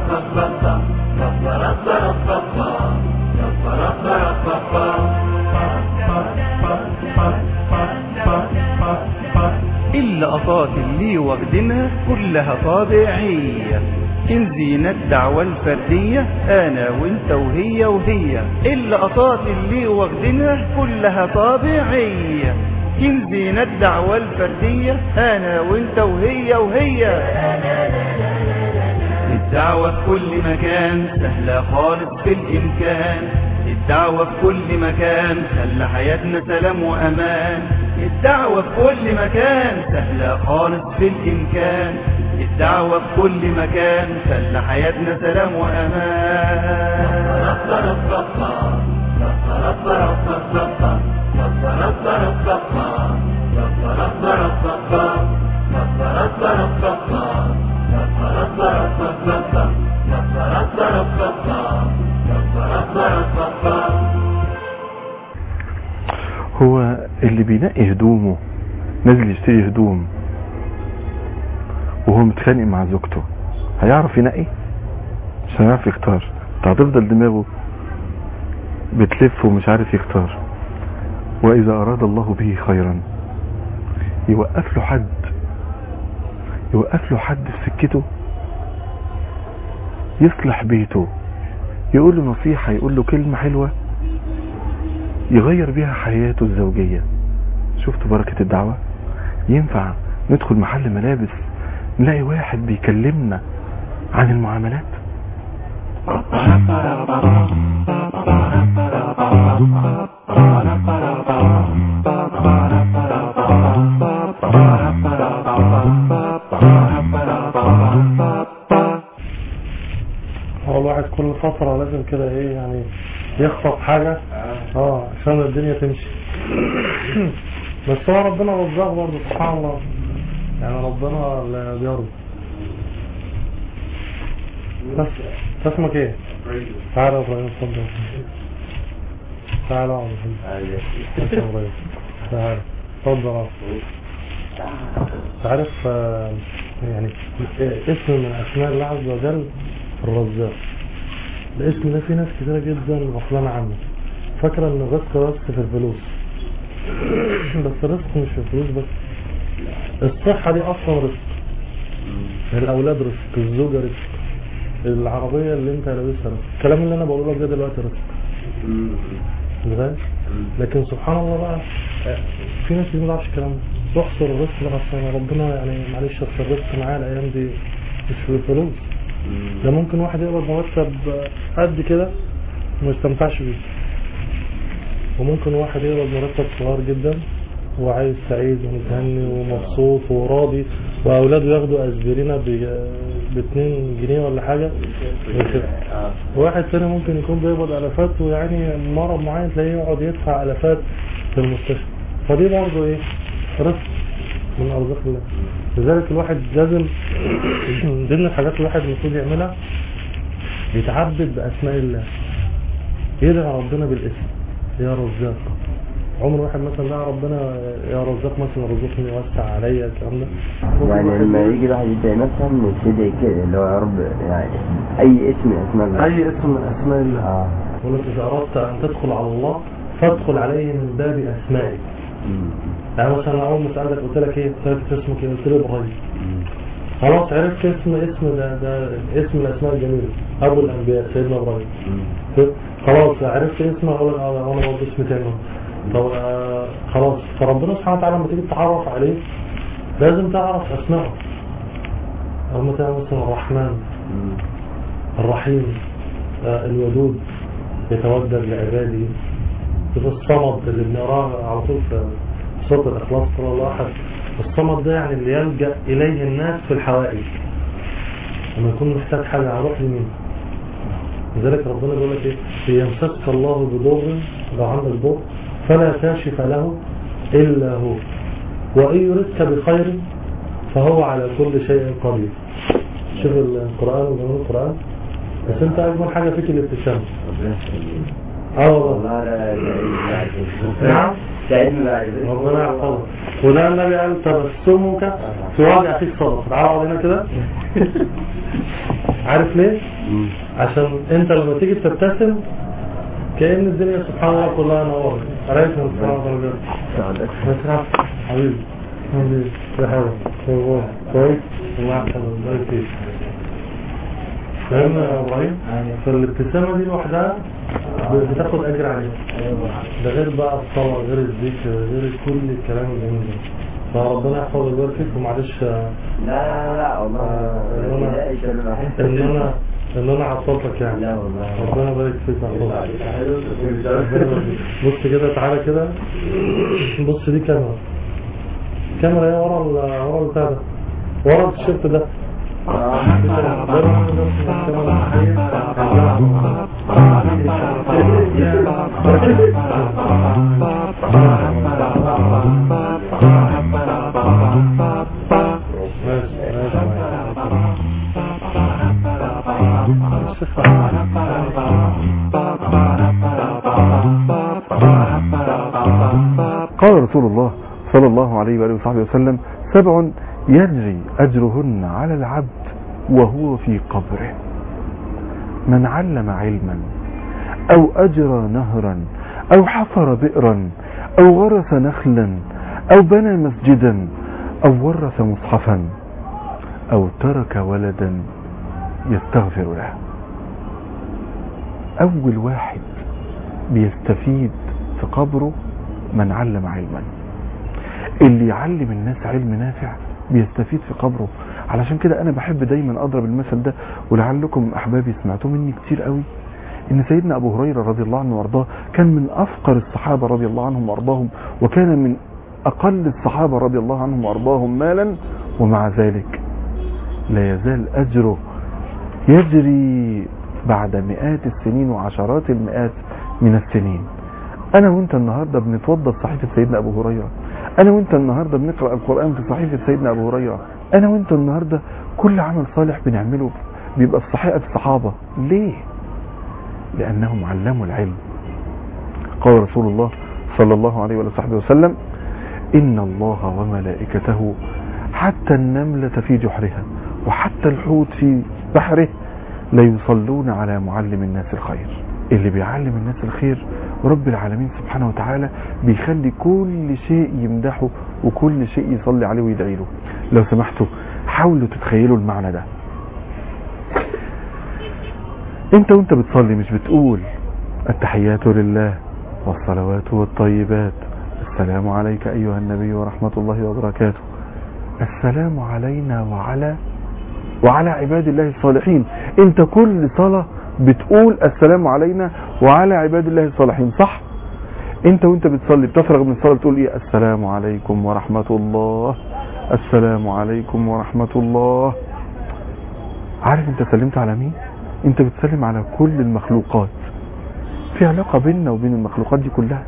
اللقطات اللي واخدينها كلها طابعية إن زينة الدعوة الفردية أنا وإنت وهي وهي اللقطات اللي واخدينها كلها طابعية إن زينة الدعوة الفردية أنا وإنت وهي وهي الدعوة في كل مكان سهلة خالص في الإمكان الدعوة في كل مكان خلى حياتنا سلام وأمان الدعوة في كل مكان سهلة خالص في الإمكان الدعوة في كل مكان خلى حياتنا سلام وأمان هو اللي بينقي هدومه نازل يشتري هدوم وهو متخانق مع زوجته هيعرف ينقي مش هيعرف يختار ده هتفضل دماغه بتلف ومش عارف يختار واذا اراد الله به خيرا يوقف له حد يوقف له حد في سكته يصلح بيته يقول له نصيحة يقول له كلمة حلوة يغير بيها حياته الزوجية شفت بركة الدعوة ينفع ندخل محل ملابس نلاقي واحد بيكلمنا عن المعاملات هو الواحد كل فترة لازم كده ايه يعني يخطف حاجة اه عشان الدنيا تمشي بس هو ربنا رزاق برضه سبحان الله يعني ربنا اللي بيرزق بس أنت اسمك ايه؟ تعالى يا ابراهيم اتفضل تعالى اقعد يا حبيبي. يا ابراهيم تعالى اتفضل اقعد. تعرف آه، يعني اسم من اسماء الله عز وجل الرزاق الاسم ده في ناس كتيرة جدا غفلانة عنه فاكرة ان الرزق بس في الفلوس بس الرزق مش في الفلوس بس الصحة دي اصلا رزق الاولاد رزق الزوجة رزق العربية اللي انت لابسها رزق الكلام اللي انا بقوله لك ده دلوقتي رزق فاهم؟ لكن سبحان الله بقى آه، في ناس ما تعرفش الكلام ده تحصر الرزق ده اصلا ربنا يعني معلش اصل الرزق معايا الايام دي مش في الفلوس ده ممكن واحد يقبض مرتب قد كده وما يستمتعش بيه وممكن واحد يقبض مرتب صغير جدا وعايز سعيد ومتهني ومبسوط وراضي واولاده ياخدوا اسبرينا ب 2 جنيه ولا حاجه وكده. واحد تاني ممكن يكون بيقبض الافات ويعني مرض معين تلاقيه يقعد يدفع الافات في المستشفى فدي برضه ايه رزق من ارزاق الله لذلك الواحد لازم من ضمن الحاجات اللي الواحد المفروض يعملها يتعبد باسماء الله يدعي ربنا بالاسم يا رزاق عمر واحد مثلا دعا ربنا يا رزاق مثلا رزقني وسع عليا الكلام ده ممكن يعني واحد لما يقول يجي الواحد يدعي مثلا يبتدي كده اللي هو يا رب يعني اي اسم من اسماء الله اي اسم من اسماء الله اه يقول لك اذا اردت ان تدخل على الله فادخل عليه من باب اسمائه مم. يعني مثلا اول ما سالتك قلت لك ايه قلت لك اسمك ايه قلت لي ابراهيم خلاص عرفت اسم اسم ده, ده اسم من الاسماء الجميله ابو الانبياء سيدنا ابراهيم مم. خلاص عرفت اسمه اقول لك اه انا برضه اسم تاني طب آه، خلاص فربنا سبحانه وتعالى لما تيجي تتعرف عليه لازم تعرف اسمائه او مثلا مثلا الرحمن مم. الرحيم آه، الودود يتودد لعباده في الصمد اللي بنقراه على طول في سورة الإخلاص قال الله أحد الصمد ده يعني اللي يلجأ إليه الناس في الحوائج لما يكون محتاج حاجة هروح لمين لذلك ربنا بيقول لك ايه يمسك الله بضر لو عندك ضر فلا كاشف له إلا هو وإن يردك بخير فهو على كل شيء قدير شوف القرآن وجمال القرآن بس انت اجمل حاجة فيك الابتسامة ربنا يخليك اه والله والله لا لا نعم. ساعدني بقى ربنا يحفظك وده النبي قال تبسمك في وجه اخيك صدقه تعالى اقعد هنا كده عارف ليه؟ عشان انت لما تيجي تبتسم كأن الدنيا سبحان الله كلها نور عليكم السلام ورحمة الله سعادتك مسرح حبيبي حبيبي يا حبيبي شغال كويس الله يحفظك الله يكفيك فاهمنا يا ابراهيم فالابتسامة دي لوحدها بتاخد اجر عليها ده غير بقى الصلاة غير الذكر غير كل الكلام الجميل ده فربنا يحفظك ويبارك فيك ومعلش لا لا لا والله آه، ما تقلقش انا بحس ان انا ان انا عطلتك يعني لا والله. ربنا يبارك فيك يا أخويا. بص كده تعالى كده بص دي كاميرا الكاميرا هي ورا ال- ورا البتاع ده ورا التيشيرت ده قال رسول الله صلى الله عليه وآله وصحبه وسلم سبع يجري أجرهن على العبد وهو في قبره من علم علما أو أجرى نهرا أو حفر بئرا أو غرس نخلا أو بنى مسجدا أو ورث مصحفا أو ترك ولدا يستغفر له أول واحد بيستفيد في قبره من علم علما اللي يعلم الناس علم نافع بيستفيد في قبره علشان كده انا بحب دايما اضرب المثل ده ولعلكم احبابي سمعتوه مني كتير قوي ان سيدنا ابو هريره رضي الله عنه وارضاه كان من افقر الصحابه رضي الله عنهم وارضاهم وكان من اقل الصحابه رضي الله عنهم وارضاهم مالا ومع ذلك لا يزال اجره يجري بعد مئات السنين وعشرات المئات من السنين انا وانت النهارده بنتوضى في صحيفه سيدنا ابو هريره انا وانت النهارده بنقرا القران في صحيفه سيدنا ابو هريره انا وانت النهارده كل عمل صالح بنعمله بيبقى في صحيفه الصحابه ليه لانهم علموا العلم قال رسول الله صلى الله عليه وآله وصحبه وسلم إن الله وملائكته حتى النملة في جحرها وحتى الحوت في بحره ليصلون على معلم الناس الخير اللي بيعلم الناس الخير رب العالمين سبحانه وتعالى بيخلي كل شيء يمدحه وكل شيء يصلي عليه ويدعي له لو سمحتوا حاولوا تتخيلوا المعنى ده انت وانت بتصلي مش بتقول التحيات لله والصلوات والطيبات السلام عليك ايها النبي ورحمة الله وبركاته السلام علينا وعلى وعلى عباد الله الصالحين انت كل صلاة بتقول السلام علينا وعلى عباد الله الصالحين صح انت وانت بتصلي بتفرغ من الصلاة بتقول ايه السلام عليكم ورحمة الله السلام عليكم ورحمة الله عارف انت سلمت على مين انت بتسلم على كل المخلوقات في علاقة بيننا وبين المخلوقات دي كلها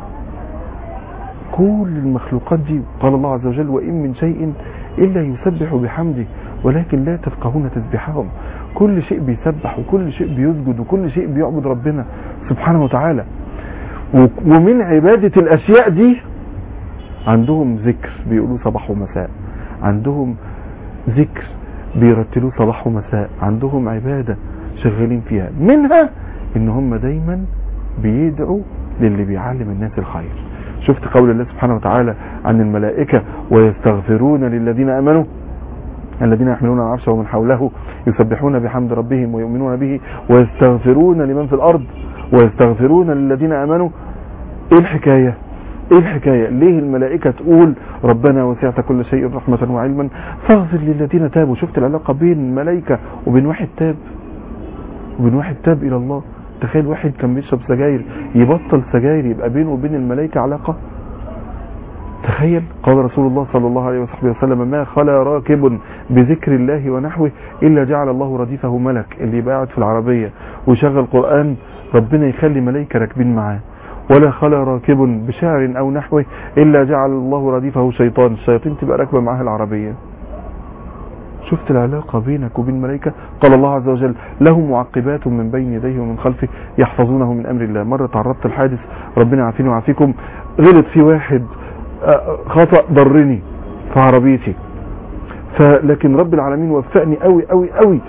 كل المخلوقات دي قال الله عز وجل وإن من شيء إلا يسبح بحمده ولكن لا تفقهون تسبحهم كل شيء بيسبح وكل شيء بيسجد وكل شيء بيعبد ربنا سبحانه وتعالى و- ومن عبادة الأشياء دي عندهم ذكر بيقولوا صباح ومساء عندهم ذكر بيرتلوه صباح ومساء عندهم عبادة شغالين فيها منها ان هم دايما بيدعوا للي بيعلم الناس الخير شفت قول الله سبحانه وتعالى عن الملائكة ويستغفرون للذين امنوا الذين يحملون العرش ومن حوله يسبحون بحمد ربهم ويؤمنون به ويستغفرون لمن في الارض ويستغفرون للذين امنوا ايه الحكاية ايه الحكاية ليه الملائكة تقول ربنا وسعت كل شيء رحمة وعلما فاغفر للذين تابوا شفت العلاقة بين الملائكة وبين واحد تاب وبين واحد تاب الى الله تخيل واحد كان بيشرب سجاير يبطل سجاير يبقى بينه وبين الملائكة علاقة تخيل قال رسول الله صلى الله عليه وصحبه وسلم ما خلا راكب بذكر الله ونحوه إلا جعل الله رديفه ملك اللي يبقى قاعد في العربية ويشغل قرآن ربنا يخلي ملائكة راكبين معاه ولا خلا راكب بشعر أو نحوه إلا جعل الله رديفه شيطان الشياطين تبقى راكبة معاه العربية شفت العلاقة بينك وبين الملائكة قال الله عز وجل له معقبات من بين يديه ومن خلفه يحفظونه من أمر الله مرة تعرضت الحادث ربنا يعافيني ويعافيكم غلط في واحد آه، خطأ ضرني في عربيتي فلكن رب العالمين وفقني قوي قوي قوي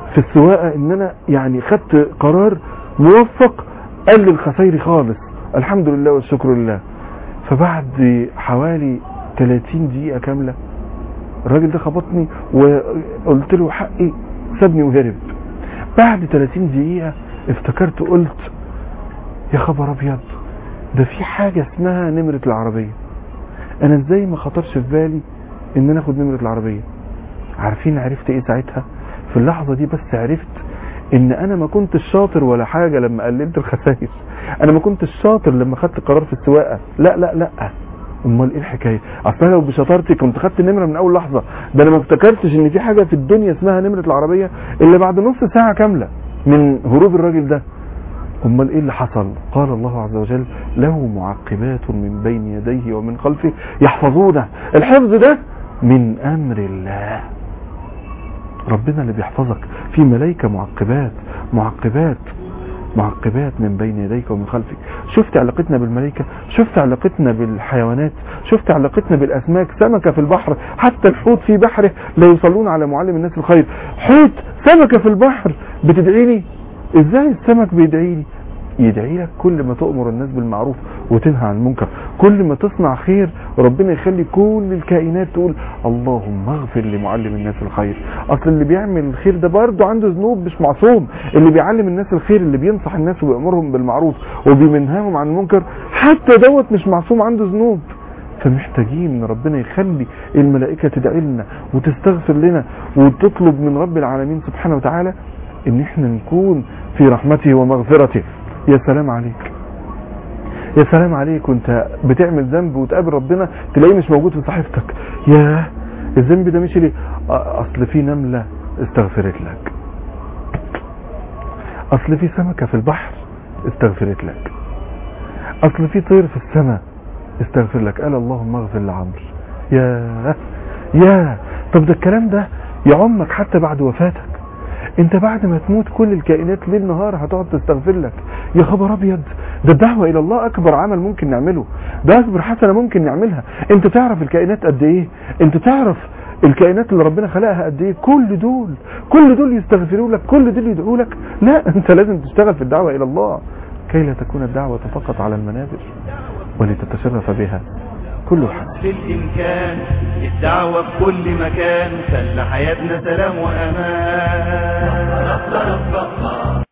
في السواقة ان انا يعني خدت قرار موفق قلل خسائري خالص الحمد لله والشكر لله فبعد حوالي 30 دقيقة كاملة الراجل ده خبطني وقلت له حقي سابني وهرب بعد 30 دقيقة افتكرت قلت يا خبر ابيض ده في حاجة اسمها نمرة العربية انا ازاي ما خطرش في بالي ان انا اخد نمرة العربية عارفين عرفت ايه ساعتها في اللحظة دي بس عرفت ان انا ما كنتش شاطر ولا حاجة لما قللت الخسائر انا ما كنتش شاطر لما خدت قرار في السواقة لا لا لا امال ايه الحكايه اصل لو بشطارتي كنت خدت النمره من اول لحظه ده انا ما افتكرتش ان في حاجه في الدنيا اسمها نمره العربيه الا بعد نص ساعه كامله من هروب الراجل ده امال ايه اللي حصل قال الله عز وجل له معقبات من بين يديه ومن خلفه يحفظونه الحفظ ده من امر الله ربنا اللي بيحفظك في ملائكه معقبات معقبات معقبات من بين يديك ومن خلفك شفت علاقتنا بالملائكة شفت علاقتنا بالحيوانات شفت علاقتنا بالأسماك سمكة في البحر حتى الحوت في بحره لا يصلون على معلم الناس الخير حوت سمكة في البحر بتدعي لي ازاي السمك بيدعي لي يدعي لك كل ما تؤمر الناس بالمعروف وتنهى عن المنكر كل ما تصنع خير ربنا يخلي كل الكائنات تقول اللهم اغفر لمعلم الناس الخير اصل اللي بيعمل الخير ده برضه عنده ذنوب مش معصوم اللي بيعلم الناس الخير اللي بينصح الناس وبيأمرهم بالمعروف وبينهاهم عن المنكر حتى دوت مش معصوم عنده ذنوب فمحتاجين ان ربنا يخلي الملائكة تدعي لنا وتستغفر لنا وتطلب من رب العالمين سبحانه وتعالى ان احنا نكون في رحمته ومغفرته يا سلام عليك يا سلام عليك وانت بتعمل ذنب وتقابل ربنا تلاقيه مش موجود في صحيفتك يا الذنب ده مشي ليه اصل في نملة استغفرت لك اصل في سمكة في البحر استغفرت لك اصل في طير في السماء استغفر لك قال اللهم اغفر لعمرو يا يا طب ده الكلام ده يعمك حتى بعد وفاتك انت بعد ما تموت كل الكائنات ليل نهار هتقعد تستغفر لك يا خبر ابيض ده الدعوة الى الله اكبر عمل ممكن نعمله ده اكبر حسنة ممكن نعملها انت تعرف الكائنات قد ايه انت تعرف الكائنات اللي ربنا خلقها قد ايه كل دول كل دول يستغفروا لك كل دول يدعوا لك لا انت لازم تشتغل في الدعوة الى الله كي لا تكون الدعوة فقط على المنابر ولتتشرف بها كل حد بالإمكان الدعوة في كل مكان خلى حياتنا سلام وأمان